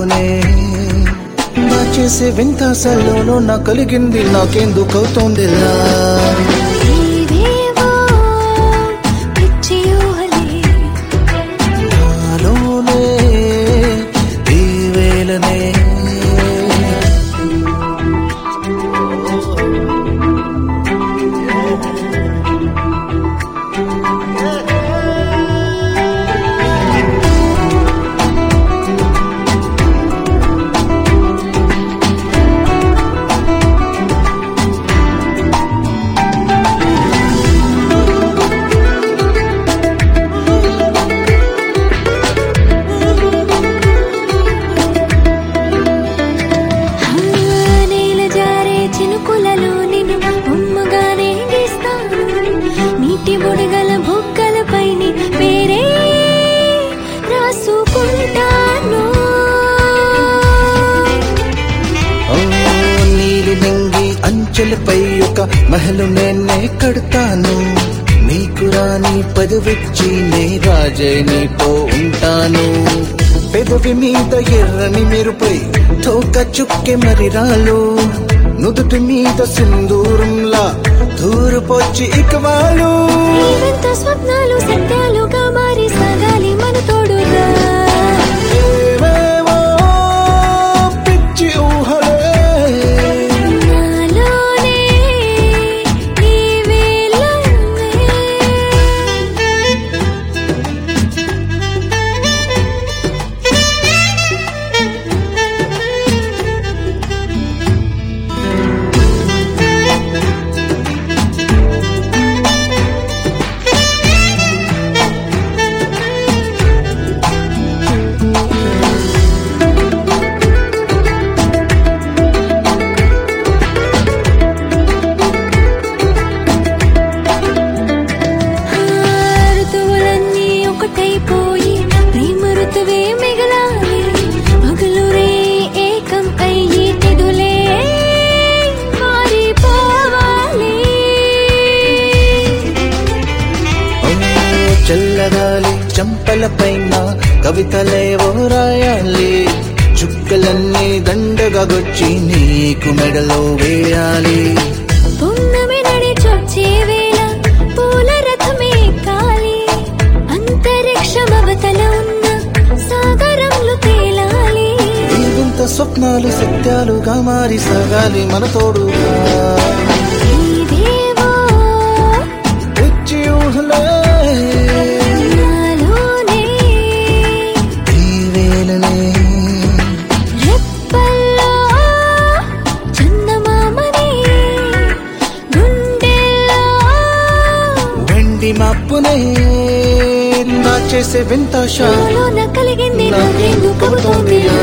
నాలోనే నా చేసే వింతాసల్లోనూ నా కలిగింది నాకెందుకవుతోందిలా నీవేవో పిచ్చి ఊహలే నాలోనే ఈ వేళనే ఆ నేల జారే చినుకులలో నిన్ను బొమ్మగానే గీస్తాను నీటి బుడగల బుగ్గలపై నీ పేరే రాసుకుంటాను ఓ నీలి నింగి అంచెలపై ఒక మహలు నేనే కడతాను నీకు రాని పదవిచ్చి నే రాజే నీతో ఉంటాను పెదవి మీద ఎర్రని మెరుపై తోక చుక్కె మరి రాలు నుదుటి మీద సింధూరంలా దూరపొచ్చి ఇకవాలు నీవెంత స్వప్నాలు సత్యాలుగా మారి సాగాలి మన తోడుగా ఏవేవో పిచ్చి ఊహలే నాలోనే ఈ వేళనే ఆ ఋతువులన్నీ ఒకటైపోయి ప్రేమ ఋతువే మిగలాలి పగలు రే ఏకం అయ్యి తెగులే మారిపోవాలి ఓ చల్లగాలి చంపల పైన కవితలేవో రాయాలి చుక్కలన్నీ దండగా గుచ్చి నీకు మెడలో వేయాలి పున్నమి నడి చొచ్చే వేళ పూల రథమే కాలి అంతరిక్షమవతల ఉన్న సాగరంలో తేలాలి ఇంత స్వప్నాలు సత్యాలుగా మారి సాగాలి మన తోడుగా నీవేవో పిచ్చి ఊహలే నాలోనే ఈ వేళనే రెప్పల్లో చందమామని గుండెల్లో వెండి మప్పునే నా చేసే వింత షా నాలోన కలిగింది నాకెందుకు నాకెందుకవుతోంది అవుతోంది